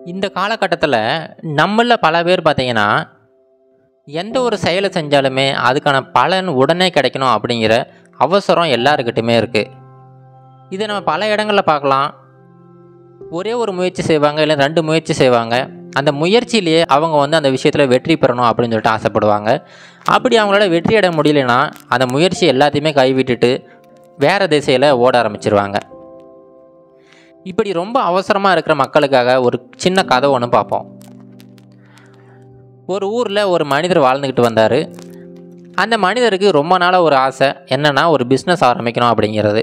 இந்த காலகட்டத்தில் நம்மளில் பல பேர் பார்த்தீங்கன்னா எந்த ஒரு செயலை செஞ்சாலுமே அதுக்கான பலன் உடனே கிடைக்கணும் அப்படிங்கிற அவசரம் எல்லாருக்கிட்டுமே இருக்குது இதை நம்ம பல இடங்களில் பார்க்கலாம் ஒரே ஒரு முயற்சி செய்வாங்க இல்லை ரெண்டு முயற்சி செய்வாங்க அந்த முயற்சியிலேயே அவங்க வந்து அந்த விஷயத்தில் வெற்றி பெறணும் அப்படின்னு சொல்லிட்டு ஆசைப்படுவாங்க அப்படி அவங்களால வெற்றி அடைய முடியலன்னா அந்த முயற்சி எல்லாத்தையுமே கைவிட்டுட்டு வேறு திசையில் ஓட ஆரம்பிச்சிருவாங்க இப்படி ரொம்ப அவசரமாக இருக்கிற மக்களுக்காக ஒரு சின்ன கதை ஒன்று பார்ப்போம் ஒரு ஊரில் ஒரு மனிதர் வாழ்ந்துக்கிட்டு வந்தார் அந்த மனிதருக்கு ரொம்ப நாளாக ஒரு ஆசை என்னென்னா ஒரு பிஸ்னஸ் ஆரம்பிக்கணும் அப்படிங்கிறது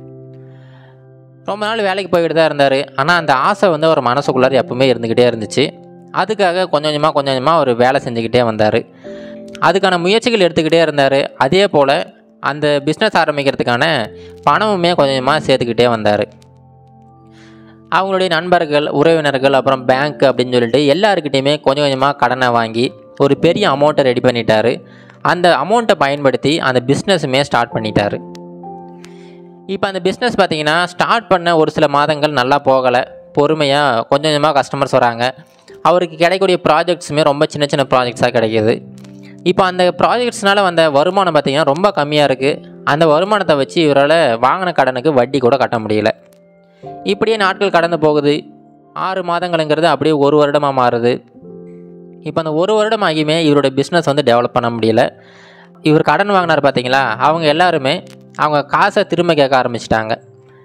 ரொம்ப நாள் வேலைக்கு போய்கிட்டு தான் இருந்தார் ஆனால் அந்த ஆசை வந்து அவர் மனசுக்குள்ளார எப்பவுமே இருந்துக்கிட்டே இருந்துச்சு அதுக்காக கொஞ்சம் கொஞ்சமாக கொஞ்சம் கொஞ்சமாக அவர் வேலை செஞ்சுக்கிட்டே வந்தார் அதுக்கான முயற்சிகள் எடுத்துக்கிட்டே இருந்தார் அதே போல் அந்த பிஸ்னஸ் ஆரம்பிக்கிறதுக்கான பணமுமே கொஞ்சம் கொஞ்சமாக சேர்த்துக்கிட்டே வந்தார் அவங்களுடைய நண்பர்கள் உறவினர்கள் அப்புறம் பேங்க் அப்படின்னு சொல்லிட்டு எல்லாருக்கிட்டையுமே கொஞ்சம் கொஞ்சமாக கடனை வாங்கி ஒரு பெரிய அமௌண்ட்டை ரெடி பண்ணிட்டாரு அந்த அமௌண்ட்டை பயன்படுத்தி அந்த பிஸ்னஸுமே ஸ்டார்ட் பண்ணிட்டாரு இப்போ அந்த பிஸ்னஸ் பார்த்தீங்கன்னா ஸ்டார்ட் பண்ண ஒரு சில மாதங்கள் நல்லா போகலை பொறுமையாக கொஞ்சம் கொஞ்சமாக கஸ்டமர்ஸ் வராங்க அவருக்கு கிடைக்கக்கூடிய ப்ராஜெக்ட்ஸுமே ரொம்ப சின்ன சின்ன ப்ராஜெக்ட்ஸாக கிடைக்கிது இப்போ அந்த ப்ராஜெக்ட்ஸ்னால வந்த வருமானம் பார்த்திங்கன்னா ரொம்ப கம்மியாக இருக்குது அந்த வருமானத்தை வச்சு இவரால் வாங்கின கடனுக்கு வட்டி கூட கட்ட முடியல இப்படியே நாட்கள் கடந்து போகுது ஆறு மாதங்களுங்கிறது அப்படியே ஒரு வருடமாக மாறுது இப்போ அந்த ஒரு வருடம் ஆகியுமே இவரோட பிஸ்னஸ் வந்து டெவலப் பண்ண முடியல இவர் கடன் வாங்கினார் பார்த்தீங்களா அவங்க எல்லாருமே அவங்க காசை திரும்ப கேட்க ஆரம்பிச்சிட்டாங்க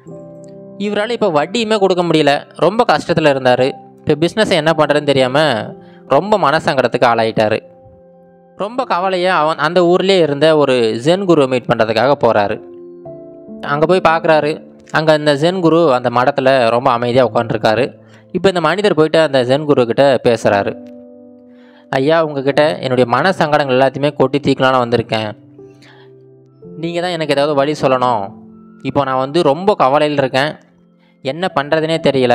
இவரால் இப்போ வட்டியுமே கொடுக்க முடியல ரொம்ப கஷ்டத்தில் இருந்தார் இப்போ பிஸ்னஸை என்ன பண்ணுறதுன்னு தெரியாமல் ரொம்ப மனசங்கடத்துக்கு ஆளாயிட்டார் ரொம்ப கவலையாக அவன் அந்த ஊர்லேயே இருந்த ஒரு ஜென் குருவை மீட் பண்ணுறதுக்காக போகிறாரு அங்கே போய் பார்க்குறாரு அங்கே இந்த ஜென் குரு அந்த மடத்தில் ரொம்ப அமைதியாக உட்காந்துருக்காரு இப்போ இந்த மனிதர் போயிட்டு அந்த ஜென் குரு கிட்ட பேசுகிறாரு ஐயா உங்ககிட்ட என்னுடைய மன சங்கடங்கள் எல்லாத்தையுமே கொட்டி தீக்கலான்னு வந்திருக்கேன் நீங்கள் தான் எனக்கு ஏதாவது வழி சொல்லணும் இப்போ நான் வந்து ரொம்ப கவலையில் இருக்கேன் என்ன பண்ணுறதுனே தெரியல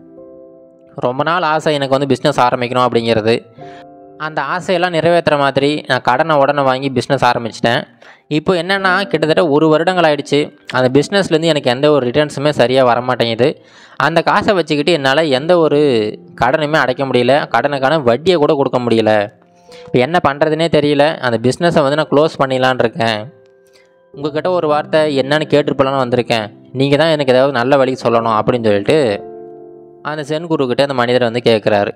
ரொம்ப நாள் ஆசை எனக்கு வந்து பிஸ்னஸ் ஆரம்பிக்கணும் அப்படிங்கிறது அந்த ஆசையெல்லாம் நிறைவேற்றுற மாதிரி நான் கடனை உடனே வாங்கி பிஸ்னஸ் ஆரம்பிச்சிட்டேன் இப்போ என்னென்னா கிட்டத்தட்ட ஒரு வருடங்கள் ஆயிடுச்சு அந்த பிஸ்னஸ்லேருந்து எனக்கு எந்த ஒரு ரிட்டர்ன்ஸுமே சரியாக வர மாட்டேங்குது அந்த காசை வச்சுக்கிட்டு என்னால் எந்த ஒரு கடனுமே அடைக்க முடியல கடனுக்கான வட்டியை கூட கொடுக்க முடியல இப்போ என்ன பண்ணுறதுனே தெரியல அந்த பிஸ்னஸை வந்து நான் க்ளோஸ் பண்ணிடலான் இருக்கேன் உங்ககிட்ட ஒரு வார்த்தை என்னன்னு கேட்டுருப்பலான்னு வந்திருக்கேன் நீங்கள் தான் எனக்கு ஏதாவது நல்ல வழி சொல்லணும் அப்படின்னு சொல்லிட்டு அந்த சென் குருக்கிட்ட அந்த மனிதர் வந்து கேட்குறாரு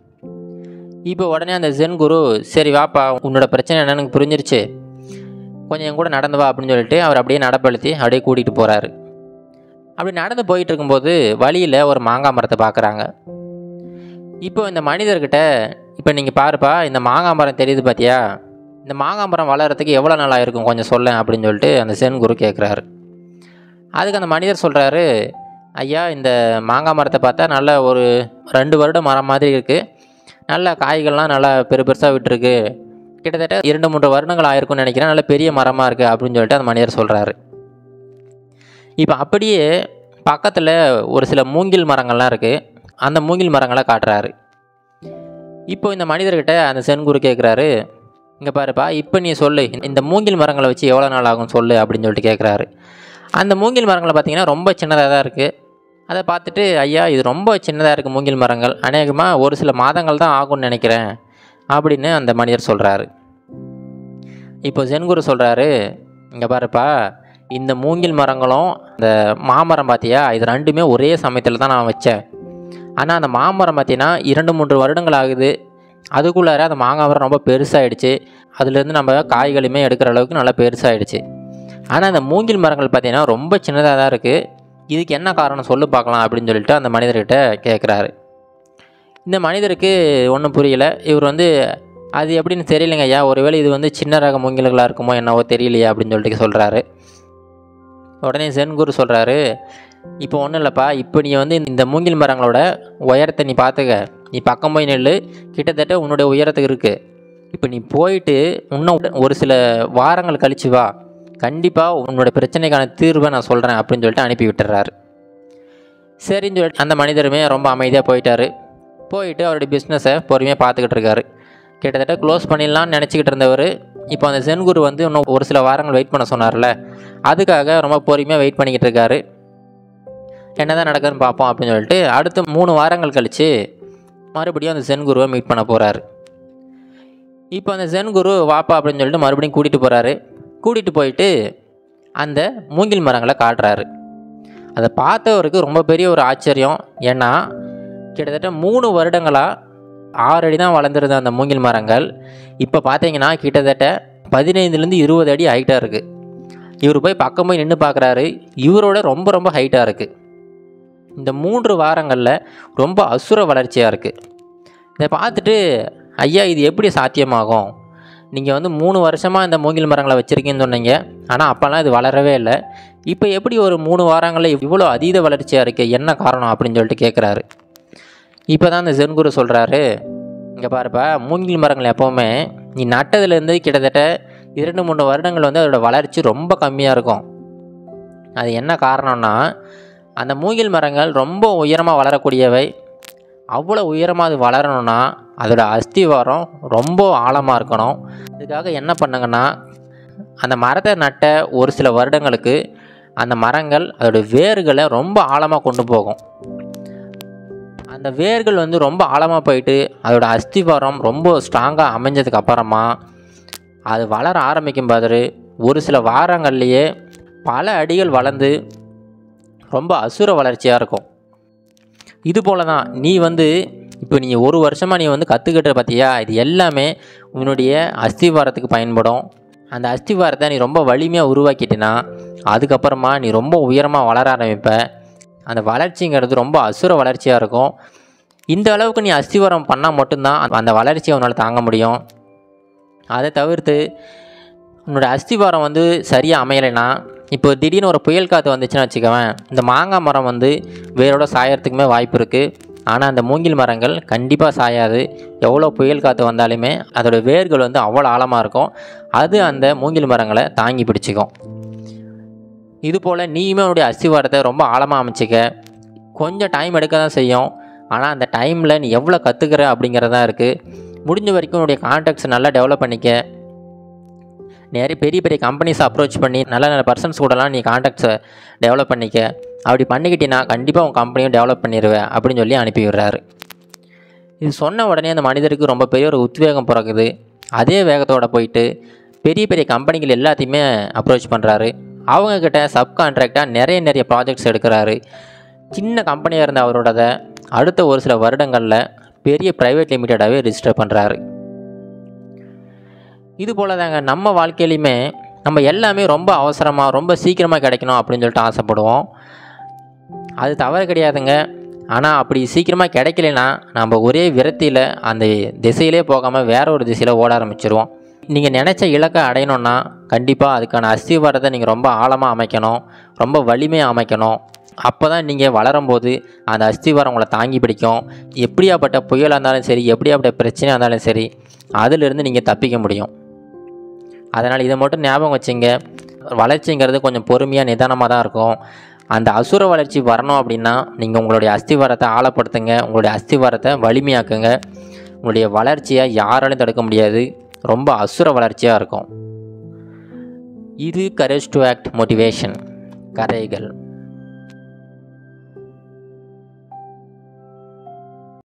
இப்போ உடனே அந்த ஜென் குரு சரி வாப்பா உன்னோட பிரச்சனை என்னன்னு எனக்கு புரிஞ்சிருச்சு கொஞ்சம் என் கூட நடந்து வா அப்படின்னு சொல்லிட்டு அவர் அப்படியே நடப்படுத்தி அப்படியே கூட்டிகிட்டு போகிறாரு அப்படி நடந்து போயிட்டு இருக்கும்போது வழியில் ஒரு மாங்காய் மரத்தை பார்க்குறாங்க இப்போ இந்த மனிதர்கிட்ட இப்போ நீங்கள் பாருப்பா இந்த மாங்காய் மரம் தெரியுது பார்த்தியா இந்த மாங்காய் மரம் வளர்கிறதுக்கு எவ்வளோ நாளாக இருக்கும் கொஞ்சம் சொல்லேன் அப்படின்னு சொல்லிட்டு அந்த சென் குரு கேட்குறாரு அதுக்கு அந்த மனிதர் சொல்கிறாரு ஐயா இந்த மாங்காய் மரத்தை பார்த்தா நல்ல ஒரு ரெண்டு வருடம் மரம் மாதிரி இருக்குது நல்ல காய்கள்லாம் நல்லா பெரு பெருசாக விட்டுருக்கு கிட்டத்தட்ட இரண்டு மூன்று வருடங்கள் ஆயிருக்கும்னு நினைக்கிறேன் நல்ல பெரிய மரமாக இருக்குது அப்படின்னு சொல்லிட்டு அந்த மனிதர் சொல்கிறாரு இப்போ அப்படியே பக்கத்தில் ஒரு சில மூங்கில் மரங்கள்லாம் இருக்குது அந்த மூங்கில் மரங்களை காட்டுறாரு இப்போ இந்த மனிதர்கிட்ட அந்த சென்குரு கேட்குறாரு இங்கே பாருப்பா இப்போ நீ சொல்லு இந்த மூங்கில் மரங்களை வச்சு எவ்வளோ நாள் ஆகும் சொல்லு அப்படின்னு சொல்லிட்டு கேட்குறாரு அந்த மூங்கில் மரங்களை பார்த்தீங்கன்னா ரொம்ப சின்னதாக தான் இருக்குது அதை பார்த்துட்டு ஐயா இது ரொம்ப சின்னதாக இருக்குது மூங்கில் மரங்கள் அநேகமாக ஒரு சில மாதங்கள் தான் ஆகும்னு நினைக்கிறேன் அப்படின்னு அந்த மனிதர் சொல்கிறாரு இப்போ ஜென்குரு சொல்கிறாரு இங்கே பாருப்பா இந்த மூங்கில் மரங்களும் இந்த மாமரம் பார்த்தியா இது ரெண்டுமே ஒரே சமயத்தில் தான் நான் வச்சேன் ஆனால் அந்த மாமரம் பார்த்தீங்கன்னா இரண்டு மூன்று வருடங்கள் ஆகுது அதுக்குள்ளார அந்த மாங்காய் மரம் ரொம்ப பெருசாகிடுச்சு அதுலேருந்து நம்ம காய்களுமே எடுக்கிற அளவுக்கு நல்லா பெருசாகிடுச்சு ஆனால் அந்த மூங்கில் மரங்கள் பார்த்தீங்கன்னா ரொம்ப சின்னதாக தான் இருக்குது இதுக்கு என்ன காரணம் சொல்லு பார்க்கலாம் அப்படின்னு சொல்லிட்டு அந்த மனிதர்கிட்ட கேட்குறாரு இந்த மனிதருக்கு ஒன்றும் புரியல இவர் வந்து அது எப்படின்னு தெரியலைங்க ஐயா ஒருவேளை இது வந்து சின்ன ரக மூங்கில்களாக இருக்குமோ என்னவோ தெரியலையா அப்படின்னு சொல்லிட்டு சொல்கிறாரு உடனே சென்குரு சொல்கிறாரு இப்போ ஒன்றும் இல்லைப்பா இப்போ நீ வந்து இந்த மூங்கில் மரங்களோட உயரத்தை நீ பார்த்துக்க நீ பக்கம் போய் நெல் கிட்டத்தட்ட உன்னுடைய உயரத்துக்கு இருக்குது இப்போ நீ போயிட்டு இன்னும் ஒரு சில வாரங்கள் கழிச்சு வா கண்டிப்பாக உன்னோட பிரச்சனைக்கான தீர்வை நான் சொல்கிறேன் அப்படின்னு சொல்லிட்டு அனுப்பி விட்டுறாரு சரின்னு சொல்லிட்டு அந்த மனிதருமே ரொம்ப அமைதியாக போயிட்டாரு போயிட்டு அவருடைய பிஸ்னஸை பொறுமையாக பார்த்துக்கிட்டு இருக்காரு கிட்டத்தட்ட க்ளோஸ் பண்ணிடலாம்னு நினச்சிக்கிட்டு இருந்தவர் இப்போ அந்த சென்குரு வந்து இன்னும் ஒரு சில வாரங்கள் வெயிட் பண்ண சொன்னார்ல அதுக்காக ரொம்ப பொறுமையாக வெயிட் பண்ணிக்கிட்டு இருக்காரு என்ன தான் நடக்குதுன்னு பார்ப்போம் அப்படின்னு சொல்லிட்டு அடுத்த மூணு வாரங்கள் கழித்து மறுபடியும் அந்த சென் குருவை மீட் பண்ண போகிறாரு இப்போ அந்த சென் குரு வாப்பா அப்படின்னு சொல்லிட்டு மறுபடியும் கூட்டிகிட்டு போகிறாரு கூட்டிகிட்டு போயிட்டு அந்த மூங்கில் மரங்களை காட்டுறாரு அதை பார்த்தவருக்கு ரொம்ப பெரிய ஒரு ஆச்சரியம் ஏன்னா கிட்டத்தட்ட மூணு வருடங்களாக ஆறு அடி தான் வளர்ந்துருந்த அந்த மூங்கில் மரங்கள் இப்போ பார்த்தீங்கன்னா கிட்டத்தட்ட பதினைந்துலேருந்து இருபது அடி ஹைட்டாக இருக்குது இவர் போய் பக்கம் போய் நின்று பார்க்குறாரு இவரோட ரொம்ப ரொம்ப ஹைட்டாக இருக்குது இந்த மூன்று வாரங்களில் ரொம்ப அசுர வளர்ச்சியாக இருக்குது இதை பார்த்துட்டு ஐயா இது எப்படி சாத்தியமாகும் நீங்கள் வந்து மூணு வருஷமாக இந்த மூங்கில் மரங்களை வச்சுருக்கீங்கன்னு சொன்னீங்க ஆனால் அப்போல்லாம் இது வளரவே இல்லை இப்போ எப்படி ஒரு மூணு வாரங்களில் இவ்வளோ அதீத வளர்ச்சியாக இருக்குது என்ன காரணம் அப்படின்னு சொல்லிட்டு கேட்குறாரு இப்போ தான் இந்த ஜென்குரு சொல்கிறாரு இங்கே பாருப்பா மூங்கில் மரங்கள் எப்போவுமே நீ நட்டதுலேருந்து கிட்டத்தட்ட இரண்டு மூணு வருடங்கள் வந்து அதோட வளர்ச்சி ரொம்ப கம்மியாக இருக்கும் அது என்ன காரணம்னா அந்த மூங்கில் மரங்கள் ரொம்ப உயரமாக வளரக்கூடியவை அவ்வளோ உயரமாக அது வளரணும்னா அதோட அஸ்திவாரம் ரொம்ப ஆழமாக இருக்கணும் இதுக்காக என்ன பண்ணுங்கன்னா அந்த மரத்தை நட்ட ஒரு சில வருடங்களுக்கு அந்த மரங்கள் அதோட வேர்களை ரொம்ப ஆழமாக கொண்டு போகும் அந்த வேர்கள் வந்து ரொம்ப ஆழமாக போயிட்டு அதோட அஸ்திவாரம் ரொம்ப ஸ்ட்ராங்காக அமைஞ்சதுக்கு அப்புறமா அது வளர ஆரம்பிக்கும் பாரு ஒரு சில வாரங்கள்லேயே பல அடிகள் வளர்ந்து ரொம்ப அசுர வளர்ச்சியாக இருக்கும் இது போல தான் நீ வந்து இப்போ நீ ஒரு வருஷமாக நீ வந்து கற்றுக்கிட்ட பார்த்தியா இது எல்லாமே உன்னுடைய அஸ்திவாரத்துக்கு பயன்படும் அந்த அஸ்திவாரத்தை நீ ரொம்ப வலிமையாக உருவாக்கிட்டினா அதுக்கப்புறமா நீ ரொம்ப உயரமாக வளர ஆரம்பிப்ப அந்த வளர்ச்சிங்கிறது ரொம்ப அசுர வளர்ச்சியாக இருக்கும் இந்த அளவுக்கு நீ அஸ்திவாரம் பண்ணால் மட்டும்தான் அந்த வளர்ச்சியை உன்னால் தாங்க முடியும் அதை தவிர்த்து உன்னோட அஸ்திவாரம் வந்து சரியாக அமையலைன்னா இப்போ திடீர்னு ஒரு புயல் காற்று வந்துச்சுன்னு வச்சுக்கவேன் இந்த மாங்காய் மரம் வந்து வேரோட சாயறதுக்குமே வாய்ப்பு இருக்குது ஆனால் அந்த மூங்கில் மரங்கள் கண்டிப்பாக சாயாது எவ்வளோ புயல் காற்று வந்தாலுமே அதோட வேர்கள் வந்து அவ்வளோ ஆழமாக இருக்கும் அது அந்த மூங்கில் மரங்களை தாங்கி பிடிச்சிக்கும் இது போல் நீயுமே உன்னுடைய அஸ்திவாரத்தை ரொம்ப ஆழமாக அமைச்சிக்க கொஞ்சம் டைம் எடுக்க தான் செய்யும் ஆனால் அந்த டைமில் நீ எவ்வளோ கற்றுக்கிற அப்படிங்கிறதா இருக்குது முடிஞ்ச வரைக்கும் உன்னுடைய கான்டாக்ட்ஸ் நல்லா டெவலப் பண்ணிக்க நிறைய பெரிய பெரிய கம்பெனிஸ் அப்ரோச் பண்ணி நல்ல நல்ல பர்சன்ஸ் கூடலாம் நீ கான்டாக்ட்ஸை டெவலப் பண்ணிக்க அப்படி பண்ணிக்கிட்டீங்கன்னா கண்டிப்பாக உன் கம்பெனியும் டெவலப் பண்ணிடுவேன் அப்படின்னு சொல்லி அனுப்பி விடுறாரு இது சொன்ன உடனே அந்த மனிதருக்கு ரொம்ப பெரிய ஒரு உத்வேகம் பிறகுது அதே வேகத்தோட போயிட்டு பெரிய பெரிய கம்பெனிகள் எல்லாத்தையுமே அப்ரோச் பண்ணுறாரு அவங்கக்கிட்ட சப் கான்ட்ராக்டாக நிறைய நிறைய ப்ராஜெக்ட்ஸ் எடுக்கிறாரு சின்ன கம்பெனியாக இருந்த அவரோடத அடுத்த ஒரு சில வருடங்களில் பெரிய ப்ரைவேட் லிமிட்டடாகவே ரிஜிஸ்டர் பண்ணுறாரு இது போல் தாங்க நம்ம வாழ்க்கையிலையுமே நம்ம எல்லாமே ரொம்ப அவசரமாக ரொம்ப சீக்கிரமாக கிடைக்கணும் அப்படின்னு சொல்லிட்டு ஆசைப்படுவோம் அது தவறு கிடையாதுங்க ஆனால் அப்படி சீக்கிரமாக கிடைக்கலனா நம்ம ஒரே விரத்தியில் அந்த திசையிலே போகாமல் வேற ஒரு திசையில் ஓட ஆரம்பிச்சிருவோம் நீங்கள் நினச்ச இலக்கை அடையணும்னா கண்டிப்பாக அதுக்கான அஸ்திவாரத்தை நீங்கள் ரொம்ப ஆழமாக அமைக்கணும் ரொம்ப வலிமையாக அமைக்கணும் அப்போ தான் நீங்கள் வளரும்போது அந்த அஸ்திவாரம் உங்களை தாங்கி பிடிக்கும் எப்படியாப்பட்ட புயலாக இருந்தாலும் சரி எப்படியாப்பட்ட பிரச்சனையாக இருந்தாலும் சரி அதிலிருந்து நீங்கள் தப்பிக்க முடியும் அதனால் இதை மட்டும் ஞாபகம் வச்சுங்க வளர்ச்சிங்கிறது கொஞ்சம் பொறுமையாக நிதானமாக தான் இருக்கும் அந்த அசுர வளர்ச்சி வரணும் அப்படின்னா நீங்கள் உங்களுடைய அஸ்திவாரத்தை ஆழப்படுத்துங்க உங்களுடைய அஸ்திவாரத்தை வலிமையாக்குங்க உங்களுடைய வளர்ச்சியை யாராலையும் தடுக்க முடியாது ரொம்ப அசுர வளர்ச்சியாக இருக்கும் இது கரேஜ் டு ஆக்ட் மோட்டிவேஷன் கதைகள்